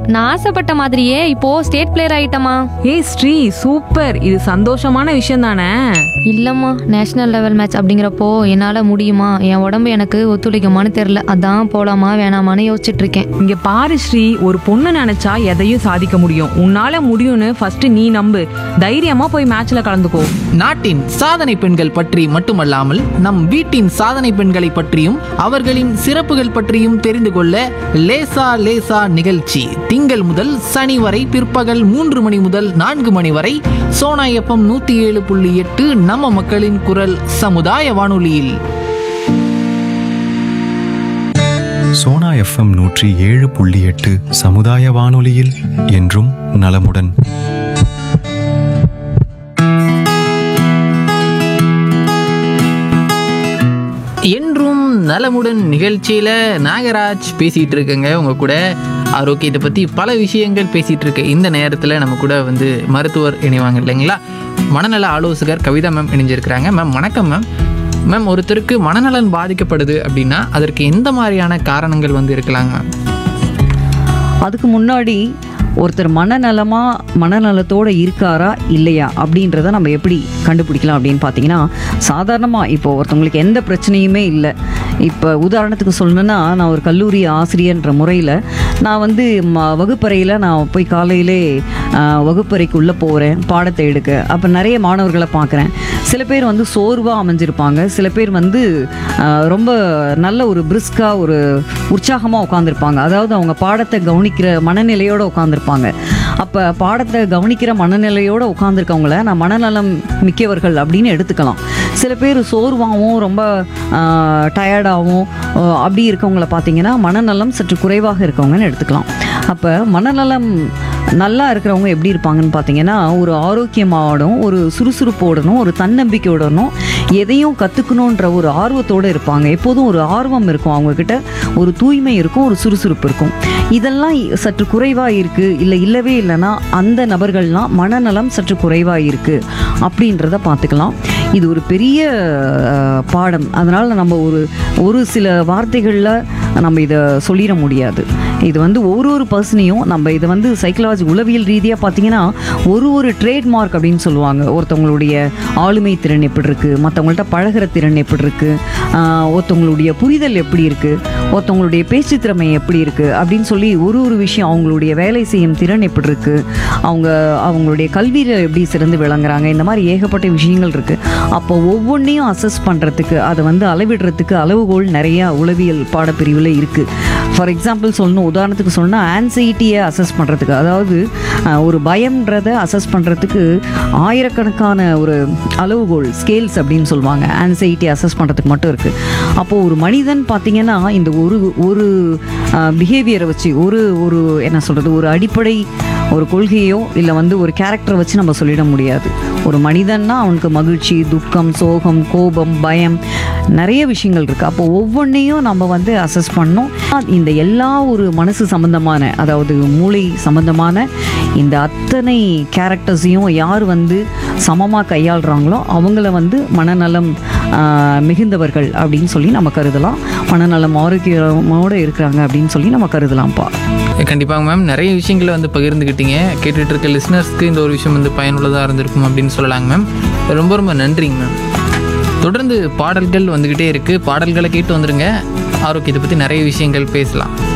நான் ஆசைப்பட்ட மாதிரியே இப்போ ஸ்டேட் பிளேயர் ஆயிட்டமா ஏய் ஸ்ரீ சூப்பர் இது சந்தோஷமான விஷயம் தானே இல்லம்மா நேஷனல் லெவல் மேட்ச் அப்படிங்கிறப்போ என்னால முடியுமா என் உடம்பு எனக்கு ஒத்துழைக்குமான்னு தெரியல அதான் போலாமா வேணாமான்னு யோசிச்சுட்டு இருக்கேன் இங்க பாரு ஸ்ரீ ஒரு பொண்ணு நினைச்சா எதையும் சாதிக்க முடியும் உன்னால முடியும்னு ஃபர்ஸ்ட் நீ நம்பு தைரியமா போய் மேட்ச்ல கலந்துக்கோ நாட்டின் சாதனை பெண்கள் பற்றி மட்டுமல்லாமல் நம் வீட்டின் சாதனை பெண்களை பற்றியும் அவர்களின் சிறப்புகள் பற்றியும் தெரிந்து கொள்ள லேசா லேசா நிகழ்ச்சி திங்கள் முதல் சனி வரை பிற்பகல் மூன்று மணி முதல் நான்கு மணி வரை சோனா எஃப்எம் நூத்தி ஏழு புள்ளி எட்டு நம்ம மக்களின் குரல் சமுதாய வானொலியில் சோனா எஃப்எம் நூற்றி ஏழு புள்ளி எட்டு சமுதாய வானொலியில் என்றும் நலமுடன் என்றும் நலமுடன் நிகழ்ச்சியில் நாகராஜ் பேசிகிட்டு இருக்கேங்க உங்கள் கூட ஆரோக்கியத்தை பற்றி பல விஷயங்கள் பேசிகிட்டு இருக்க இந்த நேரத்தில் நம்ம கூட வந்து மருத்துவர் இணைவாங்க இல்லைங்களா மனநல ஆலோசகர் கவிதா மேம் இணைஞ்சிருக்கிறாங்க மேம் வணக்கம் மேம் மேம் ஒருத்தருக்கு மனநலன் பாதிக்கப்படுது அப்படின்னா அதற்கு எந்த மாதிரியான காரணங்கள் வந்து இருக்கலாங்க மேம் அதுக்கு முன்னாடி ஒருத்தர் மனநலமா மனநலத்தோட இருக்காரா இல்லையா அப்படின்றத நம்ம எப்படி கண்டுபிடிக்கலாம் அப்படின்னு பார்த்தீங்கன்னா சாதாரணமாக இப்போ ஒருத்தவங்களுக்கு எந்த பிரச்சனையுமே இல்லை இப்போ உதாரணத்துக்கு சொல்லணும்னா நான் ஒரு கல்லூரி ஆசிரியர்ன்ற முறையில் நான் வந்து ம வகுப்பறையில் நான் போய் காலையிலே ஆ, வகுப்பறைக்கு உள்ளே போகிறேன் பாடத்தை எடுக்க அப்போ நிறைய மாணவர்களை பார்க்குறேன் சில பேர் வந்து சோர்வாக அமைஞ்சிருப்பாங்க சில பேர் வந்து ஆ, ரொம்ப நல்ல ஒரு பிரிஸ்காக ஒரு உற்சாகமாக உட்காந்துருப்பாங்க அதாவது அவங்க பாடத்தை கவனிக்கிற மனநிலையோடு உட்காந்துருப்பாங்க அப்போ பாடத்தை கவனிக்கிற மனநிலையோடு உட்காந்துருக்கவங்கள நான் மனநலம் மிக்கவர்கள் அப்படின்னு எடுத்துக்கலாம் சில பேர் சோர்வாகவும் ரொம்ப டயர்டாகவும் அப்படி இருக்கவங்கள பார்த்தீங்கன்னா மனநலம் சற்று குறைவாக இருக்கவங்கன்னு எடுத்துக்கலாம் அப்போ மனநலம் நல்லா இருக்கிறவங்க எப்படி இருப்பாங்கன்னு பார்த்தீங்கன்னா ஒரு ஆரோக்கியமாவோடும் ஒரு சுறுசுறுப்போடனும் ஒரு தன்னம்பிக்கையோடனும் எதையும் கற்றுக்கணுன்ற ஒரு ஆர்வத்தோடு இருப்பாங்க எப்போதும் ஒரு ஆர்வம் இருக்கும் அவங்கக்கிட்ட ஒரு தூய்மை இருக்கும் ஒரு சுறுசுறுப்பு இருக்கும் இதெல்லாம் சற்று குறைவாக இருக்குது இல்லை இல்லவே இல்லைன்னா அந்த நபர்கள்லாம் மனநலம் சற்று குறைவாக இருக்குது அப்படின்றத பார்த்துக்கலாம் இது ஒரு பெரிய அஹ், பாடம் அதனால் நம்ம ஒரு ஒரு சில வார்த்தைகளில் நம்ம இதை சொல்லிட முடியாது இது வந்து ஒரு ஒரு பர்சனையும் நம்ம இதை வந்து சைக்கலாஜி உளவியல் ரீதியாக பார்த்தீங்கன்னா ஒரு ஒரு ட்ரேட்மார்க் அப்படின்னு சொல்லுவாங்க ஒருத்தவங்களுடைய ஆளுமை திறன் எப்படி இருக்குது மற்றவங்கள்ட்ட பழகுற திறன் எப்படி இருக்குது ஆஹ் ஒருத்தவங்களுடைய புரிதல் எப்படி இருக்குது ஒருத்தவங்களுடைய பேச்சு திறமை எப்படி இருக்குது அப்படின்னு சொல்லி ஒரு ஒரு விஷயம் அவங்களுடைய வேலை செய்யும் திறன் எப்படி இருக்குது அவங்க அவங்களுடைய கல்வியில் எப்படி சிறந்து விளங்குறாங்க இந்த மாதிரி ஏகப்பட்ட விஷயங்கள் இருக்குது அப்போ ஒவ்வொன்றையும் அசஸ் பண்ணுறதுக்கு அதை வந்து அளவிடுறதுக்கு அளவுகோல் நிறையா உளவியல் பாடப்பிரிவில் இருக்குது ஃபார் எக்ஸாம்பிள் சொல்லணும் உதாரணத்துக்கு சொல்லணும்னா ஆன்சைட்டியை அசஸ் பண்ணுறதுக்கு அதாவது அஹ், ஒரு பயம்ன்றதை அசஸ் பண்ணுறதுக்கு ஆயிரக்கணக்கான ஒரு அளவுகோல் ஸ்கேல்ஸ் அப்படின்னு சொல்லுவாங்க ஆன்சைட்டி அசஸ் பண்ணுறதுக்கு மட்டும் இருக்குது அப்போது ஒரு மனிதன் பார்த்தீங்கன்னா இந்த ஒரு ஒரு பிஹேவியரை வச்சு ஒரு ஒரு என்ன சொல்கிறது ஒரு அடிப்படை ஒரு கொள்கையோ இல்லை வந்து ஒரு கேரக்டரை வச்சு நம்ம சொல்லிட முடியாது ஒரு மனிதன்னா அவனுக்கு மகிழ்ச்சி துக்கம் சோகம் கோபம் பயம் நிறைய விஷயங்கள் இருக்குது அப்போ ஒவ்வொன்றையும் நம்ம வந்து அசஸ் பண்ணோம் இந்த எல்லா ஒரு மனசு சம்பந்தமான அதாவது மூளை சம்பந்தமான இந்த அத்தனை கேரக்டர்ஸையும் யார் வந்து சமமாக கையாளுறாங்களோ அவங்கள வந்து மனநலம் ஆஹ், மிகுந்தவர்கள் அப்படின்னு சொல்லி நம்ம கருதலாம் மனநலம் ஆரோக்கியமோடு இருக்கிறாங்க அப்படின்னு சொல்லி நம்ம கருதலாம்ப்பா கண்டிப்பாங்க மேம் நிறைய விஷயங்களை வந்து பகிர்ந்துக்கிட்டீங்க கேட்டுட்டு இருக்க லிஸ்னர்ஸ்க்கு இந்த ஒரு விஷயம் வந்து பயனுள்ளதாக இருந்திருக்கும் அப்படின்னு சொல்லலாங்க மேம் ரொம்ப ரொம்ப நன்றிங்க மேம் தொடர்ந்து பாடல்கள் வந்துக்கிட்டே இருக்குது பாடல்களை கேட்டு வந்துடுங்க ஆரோக்கியத்தை பற்றி நிறைய விஷயங்கள் பேசலாம்